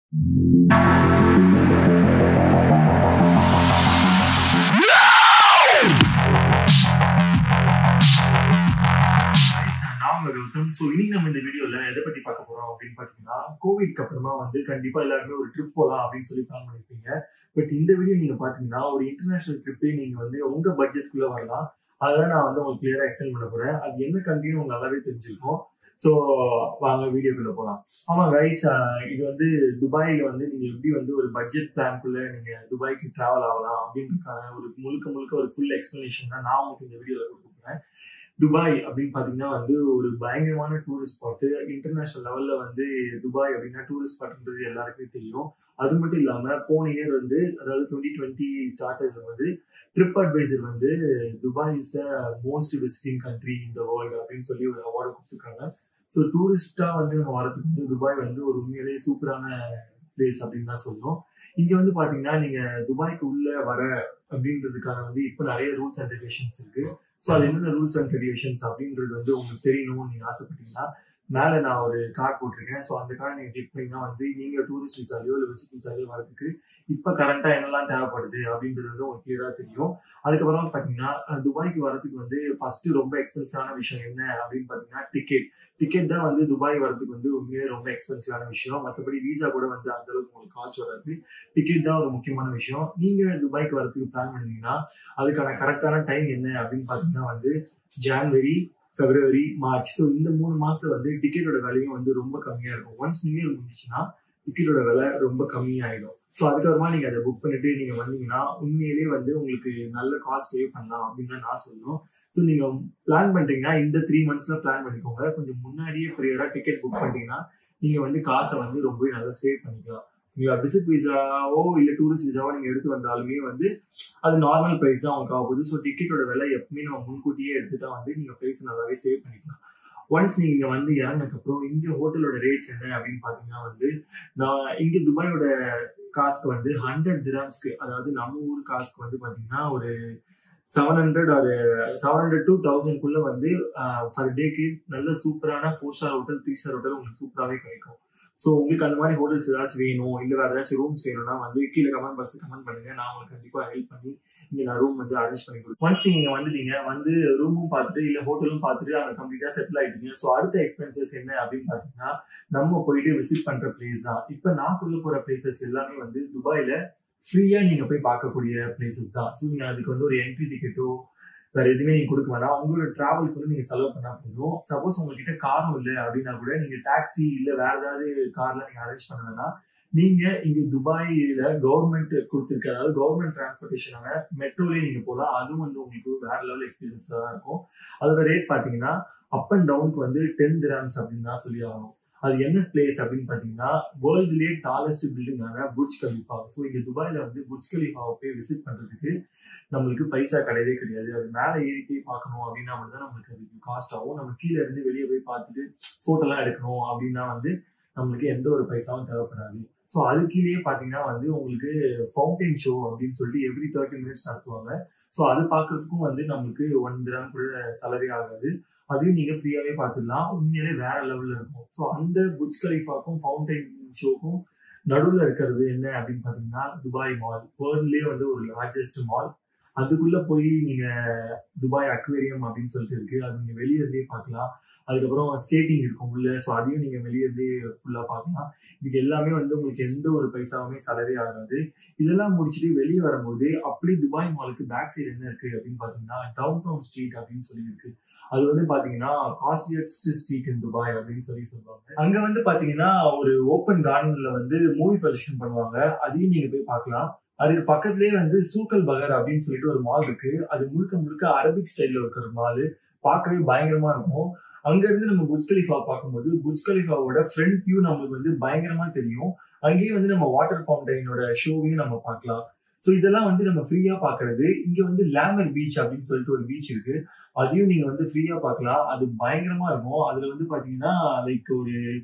நான் உங்க கௌதம் ஸோ இன்னைக்கு நம்ம இந்த வீடியோல எதை பத்தி பார்க்க போறோம் அப்படின்னு பாத்தீங்கன்னா கோவிட்க்கு அப்புறமா வந்து கண்டிப்பா எல்லாருமே ஒரு ட்ரிப் போகலாம் அப்படின்னு சொல்லி பிளான் பண்ணிருப்பீங்க பட் இந்த வீடியோ நீங்க பாத்தீங்கன்னா ஒரு இன்டர்நேஷனல் ட்ரிப்பே நீங்க வந்து உங்க பட்ஜெட்குள்ள வரலாம் அதெல்லாம் நான் வந்து உங்களுக்கு கிளியரா எக்ஸ்பிளைன் பண்ண போறேன் அது என்ன கண்ட்ரின்னு உங்களுக்கு நல்லாவே தெரிஞ்சிருக்கும் ஸோ வாங்க வீடியோக்குள்ள போகலாம் ஆமா கைஸ் இது வந்து துபாயில வந்து நீங்க எப்படி வந்து ஒரு பட்ஜெட் பிளான்குள்ள நீங்க துபாய்க்கு டிராவல் ஆகலாம் அப்படின்றதுக்கான ஒரு முழுக்க முழுக்க ஒரு ஃபுல் எக்ஸ்பிளனேஷன் தான் நான் உங்களுக்கு இந்த வீடியோல கொடுக்க போறேன் துபாய் அப்படின்னு பாத்தீங்கன்னா வந்து ஒரு பயங்கரமான டூரிஸ்ட் ஸ்பாட்டு இன்டர்நேஷனல் லெவல்ல வந்து துபாய் அப்படின்னா டூரிஸ்ட் ஸ்பாட்ன்றது எல்லாருக்குமே தெரியும் அது மட்டும் இல்லாம போன இயர் வந்து அதாவது டுவெண்ட்டி டுவெண்ட்டி ஸ்டார்டர்ல வந்து ட்ரிப் அட்வைசர் வந்து Dubai is a most visiting country இந்த வேர்ல்டு அப்படின்னு சொல்லி ஒரு அவார்டு கொடுத்துருக்காங்க ஸோ டூரிஸ்டா வந்து நம்ம வரதுக்கு வந்து துபாய் வந்து ஒரு உண்மையிலேயே சூப்பரான பிளேஸ் அப்படின்னு தான் சொல்லணும் இங்க வந்து பாத்தீங்கன்னா நீங்க துபாய்க்கு உள்ள வர அப்படின்றதுக்கான வந்து இப்போ நிறைய ரூல்ஸ் அண்ட் ரெகுலேஷன்ஸ் இருக்கு ஸோ அது என்னென்ன ரூல்ஸ் அண்ட் ரெகுலேஷன்ஸ் அப்படின்றது வந்து உங்களுக்கு தெரியணும்னு நீங்க ஆசைப்பட்டீங்கன்னா மேலே நான் ஒரு கார்டு போட்டிருக்கேன் ஸோ அந்த கார்டு நீங்கள் கிளிக் பண்ணிங்கன்னா வந்து நீங்கள் டூரிஸ்ட் விசாலையோ இல்லை விசிட் விசாலையோ வரதுக்கு இப்போ கரண்ட்டாக என்னெல்லாம் தேவைப்படுது அப்படின்றது வந்து உங்களுக்கு கிளியராக தெரியும் அதுக்கப்புறம் பார்த்தீங்கன்னா துபாய்க்கு வரதுக்கு வந்து ஃபர்ஸ்ட் ரொம்ப எக்ஸ்பென்சிவான விஷயம் என்ன அப்படின்னு பார்த்தீங்கன்னா டிக்கெட் டிக்கெட் தான் வந்து துபாய் வரதுக்கு வந்து உண்மையிலே ரொம்ப எக்ஸ்பென்சிவான விஷயம் மற்றபடி விசா கூட வந்து அந்த அளவுக்கு உங்களுக்கு காஸ்ட் வராது டிக்கெட் தான் ஒரு முக்கியமான விஷயம் நீங்க துபாய்க்கு வரதுக்கு பிளான் பண்ணீங்கன்னா அதுக்கான கரெக்டான டைம் என்ன அப்படின்னு பார்த்தீங்கன்னா வந்து ஜான்வரி பிப்ரவரி மார்ச் ஸோ இந்த மூணு மாசத்துல வந்து டிக்கெட்டோட விலையும் வந்து ரொம்ப கம்மியா இருக்கும் ஒன்ஸ் நியூ இயர் முடிச்சுன்னா டிக்கெட்டோட விலை ரொம்ப கம்மியாயிடும் ஸோ அதுக்கப்புறமா நீங்க அதை புக் பண்ணிட்டு நீங்க வந்தீங்கன்னா உண்மையிலேயே வந்து உங்களுக்கு நல்ல காஸ்ட் சேவ் பண்ணலாம் அப்படின்னு தான் நான் சொல்லணும் ஸோ நீங்க பிளான் பண்றீங்கன்னா இந்த த்ரீ மந்த்ஸ்ல பிளான் பண்ணிக்கோங்க கொஞ்சம் முன்னாடியே ப்ரியரா டிக்கெட் புக் பண்ணிட்டீங்கன்னா நீங்க வந்து காசை வந்து ரொம்பவே நல்லா சேவ் பண்ணிக்கலாம் நீங்க விசிட் விசாவோ இல்ல டூரிஸ்ட் விசாவோ நீங்க எடுத்து வந்தாலுமே வந்து அது நார்மல் பிரைஸ் தான் உங்களுக்கு ஆகுது ஸோ டிக்கெட்டோட விலை எப்பவுமே நம்ம முன்கூட்டியே எடுத்துட்டா வந்து நீங்க பிரைஸ் நல்லாவே சேவ் பண்ணிக்கலாம் ஒன்ஸ் நீங்க இங்க வந்து இறங்கினதுக்கு அப்புறம் இங்க ஹோட்டலோட ரேட்ஸ் என்ன அப்படின்னு பாத்தீங்கன்னா வந்து நான் இங்க துபாயோட காஸ்க்கு வந்து ஹண்ட்ரட் திராம்ஸ்க்கு அதாவது நம்ம ஊர் காசுக்கு வந்து பாத்தீங்கன்னா ஒரு செவன் ஹண்ட்ரட் ஒரு செவன் ஹண்ட்ரட் டூ தௌசண்ட்குள்ள வந்து பர் டேக்கு நல்ல சூப்பரான four star hotel three star hotel உங்களுக்கு சூப்பராகவே கிடைக்கும் ஸோ உங்களுக்கு அந்த மாதிரி ஹோட்டல்ஸ் ஏதாச்சும் வேணும் இல்லை வேறு ஏதாச்சும் ரூம்ஸ் வேணும்னா வந்து கீழே கமெண்ட் பாக்ஸ் கமெண்ட் பண்ணுங்க நான் உங்களுக்கு கண்டிப்பாக ஹெல்ப் பண்ணி இங்கே நான் ரூம் வந்து அரேஞ்ச் பண்ணி கொடுப்பேன் ஒன்ஸ் நீங்கள் வந்துட்டீங்க வந்து ரூமும் பார்த்துட்டு இல்லை ஹோட்டலும் பார்த்துட்டு அங்கே கம்ப்ளீட்டாக செட்டில் ஆகிட்டீங்க ஸோ அடுத்த எக்ஸ்பென்சஸ் என்ன அப்படின்னு பார்த்தீங்கன்னா நம்ம போயிட்டு விசிட் பண்ணுற பிளேஸ் தான் இப்போ நான் சொல்ல போகிற பிளேசஸ் எல்லாமே வந்து துபாயில் ஃப்ரீயாக நீங்கள் போய் பார்க்கக்கூடிய பிளேசஸ் தான் ஸோ நீங்கள் அதுக்கு வந்து ஒரு என்ட்ரி டிக்கெட்டோ வேற எதுவுமே நீங்க கொடுக்க வேணாம் உங்களோட டிராவலுக்கு வந்து நீங்க செலவு பண்ணா போதும் சப்போஸ் உங்ககிட்ட காரும் இல்லை அப்படின்னா கூட நீங்க டாக்ஸி இல்ல வேற ஏதாவது கார்ல நீங்க அரேஞ்ச் பண்ண வேணாம் நீங்க இங்க துபாயில கவர்மெண்ட் கொடுத்துருக்க அதாவது கவர்மெண்ட் டிரான்ஸ்போர்டேஷனான மெட்ரோலயே நீங்க போகலாம் அதுவும் வந்து உங்களுக்கு வேற லெவல் எக்ஸ்பீரியன்ஸ் தான் இருக்கும் அதோட ரேட் பாத்தீங்கன்னா அப் அண்ட் டவுனுக்கு வந்து டென் கிராம்ஸ் அப்படின்னு தான் சொல்லி ஆகும் அது என்ன பிளேஸ் அப்படின்னு பாத்தீங்கன்னா வேர்ல்டுலேயே டாலஸ்ட் பில்டிங்கான புர்ஜ் கலிஃபா ஸோ இங்க துபாயில வந்து புர்ஜ் கலிஃபாவை போய் விசிட் பண்றதுக்கு நம்மளுக்கு பைசா கிடையவே கிடையாது அது மேலே ஏறி போய் பார்க்கணும் அப்படின்னா மட்டும் நம்மளுக்கு அதுக்கு காஸ்ட் ஆகும் நம்ம கீழே இருந்து வெளியே போய் பார்த்துட்டு ஃபோட்டோலாம் எடுக்கணும் அப்படின்னா வந்து நம்மளுக்கு எந்த ஒரு பைசாவும் தேவைப்படாது ஸோ அது கீழேயே பார்த்தீங்கன்னா வந்து உங்களுக்கு ஃபவுண்டைன் ஷோ அப்படின்னு சொல்லிட்டு எவ்ரி தேர்ட்டி மினிட்ஸ் நடத்துவாங்க ஸோ அது பார்க்கறதுக்கும் வந்து நம்மளுக்கு ஒன் கிராம் கூட செலவே ஆகாது அதையும் நீங்கள் ஃப்ரீயாகவே பார்த்துடலாம் உண்மையிலே வேற லெவலில் இருக்கும் ஸோ அந்த புஜ் கலிஃபாக்கும் ஃபவுண்டைன் ஷோக்கும் நடுவில் இருக்கிறது என்ன அப்படின்னு பார்த்தீங்கன்னா துபாய் மால் வேர்ல்ட்லேயே வந்து ஒரு லார்ஜஸ்ட் மால் அதுக்குள்ள போய் நீங்க துபாய் அக்வேரியம் அப்படின்னு சொல்லிட்டு இருக்கு அது நீங்க வெளியே இருந்தே பார்க்கலாம் அதுக்கப்புறம் ஸ்கேட்டிங் இருக்கும் உள்ள ஸோ அதையும் நீங்க வெளியே இருந்தே ஃபுல்லா பார்க்கலாம் இதுக்கு எல்லாமே வந்து உங்களுக்கு எந்த ஒரு பைசாவுமே செலவே ஆகாது இதெல்லாம் முடிச்சுட்டு வெளியே வரும்போது அப்படி துபாய் மாலுக்கு பேக் சைடு என்ன இருக்கு அப்படின்னு பாத்தீங்கன்னா டவுன் டவுன் ஸ்ட்ரீட் அப்படின்னு சொல்லி இருக்கு அது வந்து பாத்தீங்கன்னா காஸ்ட்லியஸ்ட் ஸ்ட்ரீட் இன் துபாய் அப்படின்னு சொல்லி சொல்லுவாங்க அங்க வந்து பாத்தீங்கன்னா ஒரு ஓப்பன் கார்டன்ல வந்து மூவி ப்ரொஜெக்ஷன் பண்ணுவாங்க அதையும் நீங்க போய் பார்க்கலாம் அதுக்கு பக்கத்துலயே வந்து சூக்கல் பகர் அப்படின்னு சொல்லிட்டு ஒரு மால் இருக்கு அது முழுக்க முழுக்க அரபிக் ஸ்டைல்ல இருக்கிற மால் பார்க்கவே பயங்கரமா இருக்கும் அங்க இருந்து நம்ம புஜ் கலிஃபா பார்க்கும்போது புஜ் கலிஃபாவோட ஃப்ரண்ட் வியூ நம்மளுக்கு வந்து பயங்கரமா தெரியும் அங்கேயே வந்து நம்ம வாட்டர் ஃபவுண்டைனோட ஷோவையும் நம்ம பார்க்கலாம் ஸோ இதெல்லாம் வந்து நம்ம ஃப்ரீயா பாக்குறது இங்க வந்து லேமர் பீச் அப்படின்னு சொல்லிட்டு ஒரு பீச் இருக்கு அதையும் நீங்க வந்து ஃப்ரீயா பார்க்கலாம் அது பயங்கரமா இருக்கும் அதுல வந்து பாத்தீங்கன்னா லைக் ஒரு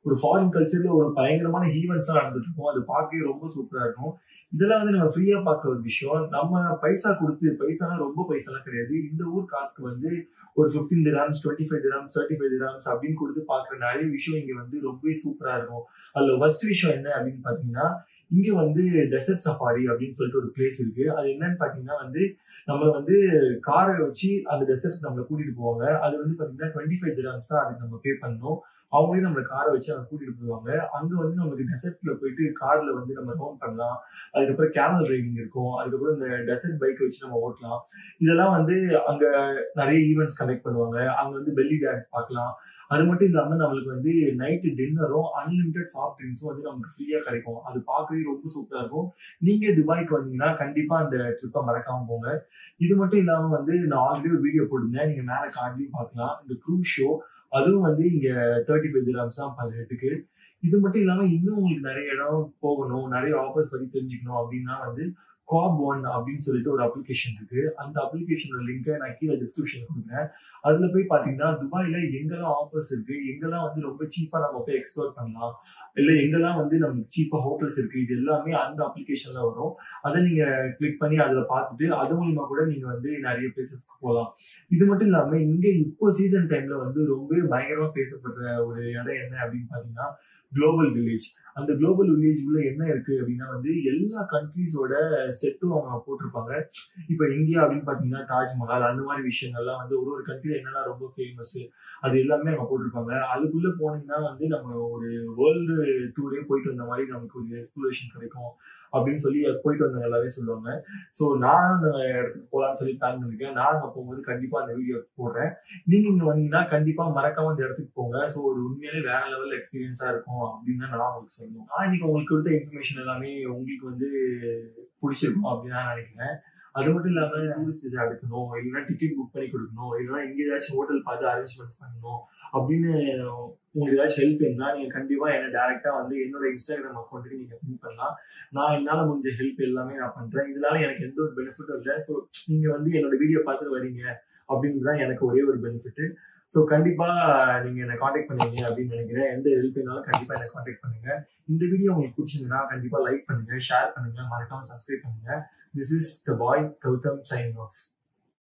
ஒரு ஃபாரின் கல்ச்சர்ல ஒரு பயங்கரமான ஈவெண்ட்ஸ் எல்லாம் நடந்துட்டு இருக்கும் அது பார்க்கவே ரொம்ப சூப்பரா இருக்கும் இதெல்லாம் வந்து நம்ம ஃப்ரீயா பார்க்குற ஒரு விஷயம் நம்ம பைசா கொடுத்து பைசாலாம் ரொம்ப பைசாலாம் கிடையாது இந்த ஊர் காசுக்கு வந்து ஒரு fifteen dirhams twenty five dirhams thirty five dirhams அப்படின்னு கொடுத்து பார்க்குற நிறைய விஷயம் இங்க வந்து ரொம்பவே சூப்பரா இருக்கும் அதுல ஃபர்ஸ்ட் விஷயம் என்ன அப்படின்னு பாத்தீங்கன்னா இங்க வந்து டெசர்ட் சஃபாரி அப்படின்னு சொல்லிட்டு ஒரு பிளேஸ் இருக்கு அது என்னன்னு பாத்தீங்கன்னா வந்து நம்ம வந்து காரை வச்சு அந்த டெசர்ட் நம்மளை கூட்டிட்டு போவாங்க அது வந்து பாத்தீங்கன்னா டுவெண்ட்டி ஃபைவ் திராம்ஸ் தான் அதுக்கு நம்ம பே பண்ணணும் அவங்களே நம்மளை காரை வச்சு அவங்க கூட்டிட்டு போவாங்க அங்க வந்து நமக்கு டெசர்ட்ல போயிட்டு கார்ல வந்து நம்ம ரவுண்ட் பண்ணலாம் அதுக்கப்புறம் கேமல் ரைடிங் இருக்கும் அதுக்கப்புறம் இந்த டெசர்ட் பைக் வச்சு நம்ம ஓட்டலாம் இதெல்லாம் வந்து அங்க நிறைய ஈவெண்ட்ஸ் கனெக்ட் பண்ணுவாங்க அங்க வந்து பெல்லி டான்ஸ் பார்க்கலாம் அது மட்டும் இல்லாம நம்மளுக்கு வந்து நைட்டு டின்னரும் அன்லிமிடெட் சாஃப்ட் ட்ரிங்க்ஸும் வந்து நமக்கு ஃப்ரீயா கிடைக்கும் அது பார்க்கவே ரொம்ப சூப்பரா இருக்கும் நீங்க துபாய்க்கு வந்தீங்கன்னா கண்டிப்பா அந்த ட்ரிப்பை மறக்காம போங்க இது மட்டும் இல்லாம வந்து நான் ஆல்ரெடி ஒரு வீடியோ போட்டிருந்தேன் நீங்க மேல கார்ட்லயும் பார்க்கலாம் இந்த க்ரூஸ் ஷோ அதுவும் வந்து இங்க தேர்ட்டி ஃபைவ் திராம்ஸ் தான் பர் ஹெட்டுக்கு இது மட்டும் இல்லாம இன்னும் உங்களுக்கு நிறைய இடம் போகணும் நிறைய ஆஃபர்ஸ் பத்தி தெரிஞ்சுக்கணும் அப்படின்னா வந்து காப் ஒன் அப்படின்னு சொல்லிட்டு ஒரு அப்ளிகேஷன் இருக்கு அந்த அப்ளிகேஷனோட லிங்கை நான் கீழே டிஸ்கிரிப்ஷன் கொடுக்குறேன் அதுல போய் பாத்தீங்கன்னா துபாயில எங்கெல்லாம் ஆஃபர்ஸ் இருக்கு எங்கெல்லாம் வந்து ரொம்ப சீப்பா நம்ம போய் எக்ஸ்ப்ளோர் பண்ணலாம் இல்ல எங்கெல்லாம் வந்து நமக்கு சீப்பா ஹோட்டல்ஸ் இருக்கு இது எல்லாமே அந்த அப்ளிகேஷன்ல வரும் அதை நீங்க கிளிக் பண்ணி அதுல பார்த்துட்டு அது மூலியமா கூட நீங்க வந்து நிறைய பிளேசஸ்க்கு போகலாம் இது மட்டும் இல்லாம இங்க இப்போ சீசன் டைம்ல வந்து ரொம்ப பயங்கரமா பேசப்படுற ஒரு இடம் என்ன அப்படின்னு பாத்தீங்கன்னா குளோபல் வில்லேஜ் அந்த குளோபல் வில்லேஜ் உள்ள என்ன இருக்கு அப்படின்னா வந்து எல்லா கண்ட்ரீஸோட செட்டும் அவங்க போட்டிருப்பாங்க இப்ப இந்தியா அப்படின்னு பாத்தீங்கன்னா தாஜ்மஹால் அந்த மாதிரி விஷயங்கள்லாம் வந்து ஒரு ஒரு கண்ட்ரில என்னெல்லாம் ரொம்ப ஃபேமஸ் அது எல்லாமே அவங்க போட்டிருப்பாங்க அதுக்குள்ள போனீங்கன்னா வந்து நம்ம ஒரு வேர்ல்டு டூரே போயிட்டு வந்த மாதிரி நமக்கு ஒரு எக்ஸ்ப்ளோரேஷன் கிடைக்கும் அப்படின்னு சொல்லி போயிட்டு வந்தவங்க எல்லாமே சொல்லுவாங்க ஸோ நான் அந்த இடத்துக்கு போகலான்னு சொல்லி பிளான் பண்ணிருக்கேன் நான் அங்கே போகும்போது கண்டிப்பா அந்த வீடியோ போடுறேன் நீங்க இங்க வந்தீங்கன்னா கண்டிப்பா மறக்காம அந்த இடத்துக்கு போங்க ஸோ ஒரு உண்மையிலே வேற லெவல் எக்ஸ்பீரியன்ஸா இருக்கும் அப்படின்னு தான் நான் உங்களுக்கு சொல்லணும் நான் இன்னைக்கு உங்களுக்கு கொடுத்த இன்ஃபர்மேஷன் எல்லாமே உங்களுக்கு வந்து பிடிச்சிருக்கும் அப்படின்னு நான் நினைக்கிறேன் அது மட்டும் இல்லாம டூரிஸ்ட் விசா எடுக்கணும் இல்லைன்னா டிக்கெட் புக் பண்ணி கொடுக்கணும் இல்லைன்னா எங்க ஏதாச்சும் ஹோட்டல் பார்த்து அரேஞ்ச்மெண்ட்ஸ் பண்ணணும் அப்படின்னு உங்களுக்கு ஏதாச்சும் ஹெல்ப் இருந்தா நீங்க கண்டிப்பா என்ன டேரக்டா வந்து என்னோட இன்ஸ்டாகிராம் அக்கௌண்ட்டுக்கு நீங்க பின் பண்ணலாம் நான் என்னால முடிஞ்ச ஹெல்ப் எல்லாமே நான் பண்றேன் இதனால எனக்கு எந்த ஒரு பெனிஃபிட்டும் இல்லை ஸோ நீங்க வந்து என்னோட வீடியோ பார்த்துட்டு வரீங்க அப்படின்னு தான் எனக்கு ஒரே ஒரு பெனிஃபிட் ஸோ கண்டிப்பா நீங்க என்ன காண்டாக்ட் பண்ணுவீங்க அப்படின்னு நினைக்கிறேன் எந்த ஹெல்ப் வேணாலும் கண்டிப்பா என்ன காண்டாக்ட் பண்ணுங்க இந்த வீடியோ உங்களுக்கு பிடிச்சிருந்தா கண்டிப்பா லைக் பண்ணுங்க ஷேர் பண்ணுங்க மறக்காம சப்ஸ்கிரைப் பண்ணுங்க this is the boy Gautam signing of